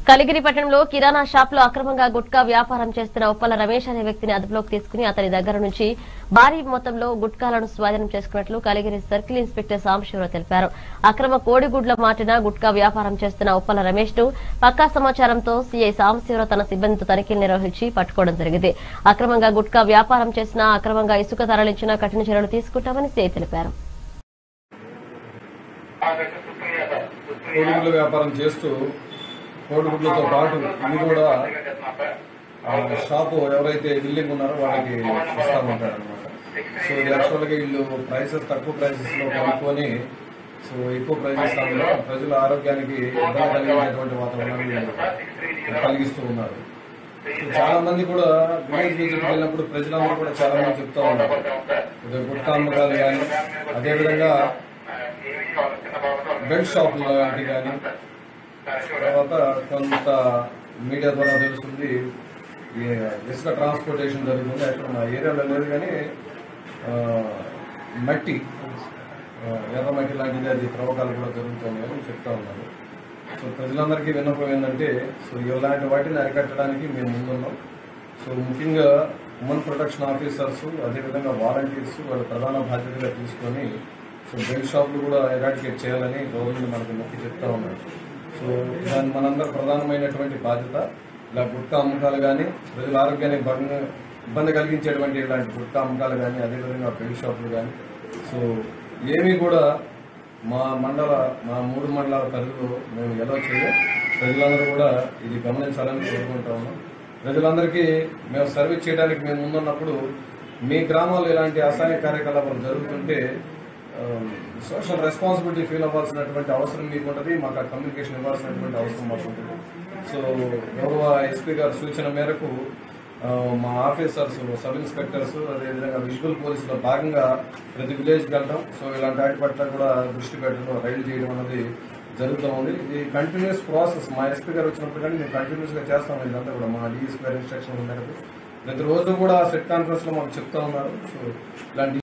కలిగిరి పట్టణంలో కిరాణా షాప్ లో అక్రమంగా గుట్కా వ్యాపారం చేస్తున్న ఉప్పల రమేష్ అనే వ్యక్తిని అదుపులోకి తీసుకుని అతని దగ్గర నుంచి భారీ మొత్తంలో గుట్కాలను స్వాధీనం చేసుకున్నట్లు కలిగిరి సర్కిల్ ఇన్స్పెక్టర్ సాంబశివరావు తెలిపారు అక్రమ కోడిగుడ్ల మాటిన గుట్కా వ్యాపారం చేస్తున్న ఉప్పల రమేష్ ను పక్కా సమాచారంతో సీఐ సాంబశివరావు తన సిబ్బందితో తనిఖీలు నిర్వహించి పట్టుకోవడం జరిగింది అక్రమంగా గుట్కా వ్యాపారం చేసిన అక్రమంగా ఇసుక తరలించిన కఠిన చర్యలు తీసుకుంటామని సీఐ తెలిపారు కోడిగుడ్ల వ్యాపారం చేస్తూ కోడిగుడ్లతో పాటు ఇది కూడా ఆ షాపు ఎవరైతే బిల్డింగ్ ఉన్నారో వాళ్ళకి ఇస్తా ఉంటారు అనమాట సో ఇది యాక్చువల్గా వీళ్ళు ప్రైసెస్ తక్కువ ప్రైసెస్ లో కొనుక్కొని సో ఎక్కువ ప్రైసెస్ అందులో ప్రజల ఆరోగ్యానికి ఇబ్బంది కలిగినటువంటి వాతావరణాన్ని వీళ్ళు కలిగిస్తూ ఉన్నారు సో చాలా మంది కూడా విలేజ్ విజిట్ వెళ్ళినప్పుడు ప్రజలందరూ కూడా చాలా మంది చెప్తా ఉన్నారు ఇది గుట్కా అమ్మకాలు కానీ అదేవిధంగా బెల్ట్ షాపులు లాంటి కానీ తర్వాత కొంత మీడియా ద్వారా తెలుస్తుంది ఈ ఇసుక ట్రాన్స్పోర్టేషన్ జరుగుతుంది అక్కడ మా ఏరియాలో లేదు కానీ ఆ, మట్టి ఆ, ఎర్ర మట్టి లాంటిది అది త్రవ్వకాలు కూడా జరుగుతుంది అని చెప్తా ఉన్నారు సో ప్రజలందరికీ విన్నపం ఏంటంటే సో ఇలాంటి వాటిని అరికట్టడానికి మేము ముందున్నాం సో ముఖ్యంగా ఉమెన్ ప్రొటెక్షన్ ఆఫీసర్స్ అదేవిధంగా వాలంటీర్స్ వాళ్ళ ప్రధాన బాధ్యతగా తీసుకొని సో బెల్ట్ షాపులు కూడా ఎరాడికేట్ చేయాలని గవర్నమెంట్ మనకు నొక్కి చెప్తా ఉన్నారు సో దాని మనందరూ ప్రధానమైనటువంటి బాధ్యత ఇలా గుట్కా అమ్మకాలు కానీ ప్రజల ఆరోగ్యానికి ఇబ్బంది ఇబ్బంది కలిగించేటువంటి ఇలాంటి గుట్కా అమ్మకాలు కానీ అదేవిధంగా బెల్ట్ షాపులు కానీ సో ఏమీ కూడా మా మండల మా మూడు మండలాల పరిధిలో మేము ఎలా చేయాలి ప్రజలందరూ కూడా ఇది గమనించాలని కోరుకుంటా ఉన్నాం ప్రజలందరికీ మేము సర్వీస్ చేయడానికి మేము ముందున్నప్పుడు మీ గ్రామాల్లో ఇలాంటి అసహాయ కార్యకలాపాలు జరుగుతుంటే సోషల్ రెస్పాన్సిబిలిటీ ఫీల్ అవ్వాల్సినటువంటి అవసరం మీకు ఉంటుంది మాకు ఆ కమ్యూనికేషన్ ఇవ్వాల్సినటువంటి అవసరం మాకు ఉంటుంది సో గౌరవ ఎస్పీ గారి సూచన మేరకు ఆ, మా ఆఫీసర్స్ సబ్ ఇన్స్పెక్టర్స్ అదేవిధంగా విజువల్ పోలీసులో భాగంగా ప్రతి విలేజ్కి వెళ్ళడం సో ఇలాంటి వాటి పట్ల కూడా దృష్టి పెట్టడం రైడ్ చేయడం అనేది జరుగుతూ ఉంది ఇది కంటిన్యూస్ ప్రాసెస్ మా ఎస్పీ గారు వచ్చినప్పుడు కానీ మేము కంటిన్యూస్ గా చేస్తాం ఇదంతా కూడా మా డిఎస్పీ గారి ఇన్స్ట్రక్షన్ మేరకు ప్రతిరోజు కూడా సెట్ కాన్ఫరెన్స్ లో మాకు చెప్తా ఉన్నారు సో ఇలాంటి